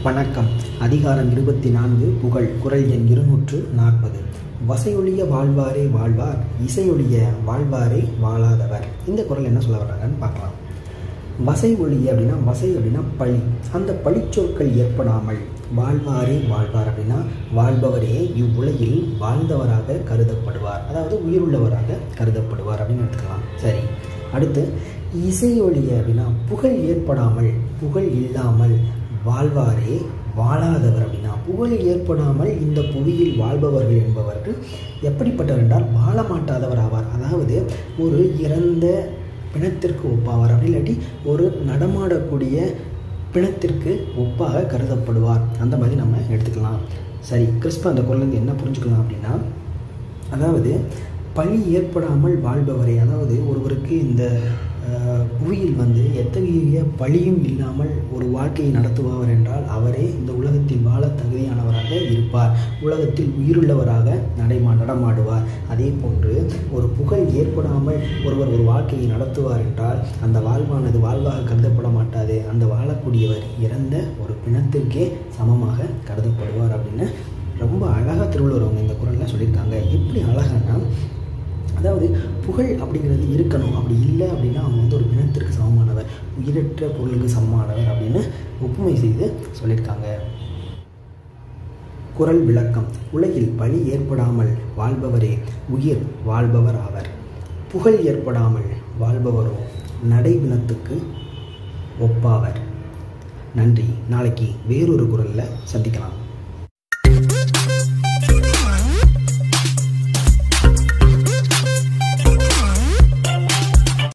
வணக்கம் அதிகாரம் இருபத்தி நான்கு புகழ் குரல் எண் இருநூற்று நாற்பது வசையொழிய வாழ்வாரே வாழ்வார் இசையொழிய வாழ்வாரே வாழாதவர் இந்த குரல் என்ன சொல்ல வர்றாங்கன்னு பார்க்கலாம் வசை ஒழிய அப்படின்னா வசை அப்படின்னா பழி அந்த பழிச்சொற்கள் ஏற்படாமல் வாழ்வாரே வாழ்வார் அப்படின்னா வாழ்பவரே இவ்வுலகில் வாழ்ந்தவராக கருதப்படுவார் அதாவது உயிருள்ளவராக கருதப்படுவார் அப்படின்னு எடுத்துக்கலாம் சரி அடுத்து இசையொழிய அப்படின்னா புகழ் ஏற்படாமல் புகழ் இல்லாமல் வாழ்வாரே வாழாதவர் அப்படின்னா புகழ் ஏற்படாமல் இந்த புவியில் வாழ்பவர்கள் என்பவர்கள் எப்படிப்பட்டவர் என்றால் வாழ மாட்டாதவர் ஆவார் அதாவது ஒரு இறந்த பிணத்திற்கு ஒப்பாவார் அப்படி இல்லாட்டி ஒரு நடமாடக்கூடிய பிணத்திற்கு ஒப்பாக கருதப்படுவார் அந்த மாதிரி நம்ம எடுத்துக்கலாம் சரி கிறிஸ்துவ அந்த குரலேருந்து என்ன புரிஞ்சுக்கலாம் அப்படின்னா அதாவது பழி ஏற்படாமல் வாழ்பவரை அதாவது ஒருவருக்கு இந்த புவியில் வந்து எத்தகைய பழியும் இல்லாமல் ஒரு வாழ்க்கையை நடத்துபவர் என்றால் அவரே இந்த உலகத்தில் வாழ தகுதியானவராக இருப்பார் உலகத்தில் உயிருள்ளவராக நடைமா நடமாடுவார் அதே போன்று ஒரு புகழ் ஏற்படாமல் ஒருவர் ஒரு வாழ்க்கையை நடத்துவார் என்றால் அந்த வாழ்வானது வாழ்வாக கருதப்பட மாட்டாது அந்த வாழக்கூடியவர் இறந்த ஒரு பிணத்திற்கே சமமாக கருதப்படுவார் அப்படின்னு ரொம்ப அழகாக திருவள்ளுவர் அவங்க இந்த குரலில் சொல்லியிருக்காங்க எப்படி அழகானா அதாவது புகழ் அப்படிங்கிறது இருக்கணும் அப்படி இல்லை அப்படின்னா அவங்க வந்து ஒரு பிணத்திற்கு சமமானவர் உயிரற்ற பொருளுக்கு சமமானவர் அப்படின்னு ஒப்புமை செய்து சொல்லியிருக்காங்க குரல் விளக்கம் உலகில் பழி ஏற்படாமல் வாழ்பவரே உயிர் வாழ்பவர் ஆவர் புகழ் ஏற்படாமல் வாழ்பவரோ நடைபிணத்துக்கு ஒப்பாவர் நன்றி நாளைக்கு வேறொரு குரலில் சந்திக்கலாம்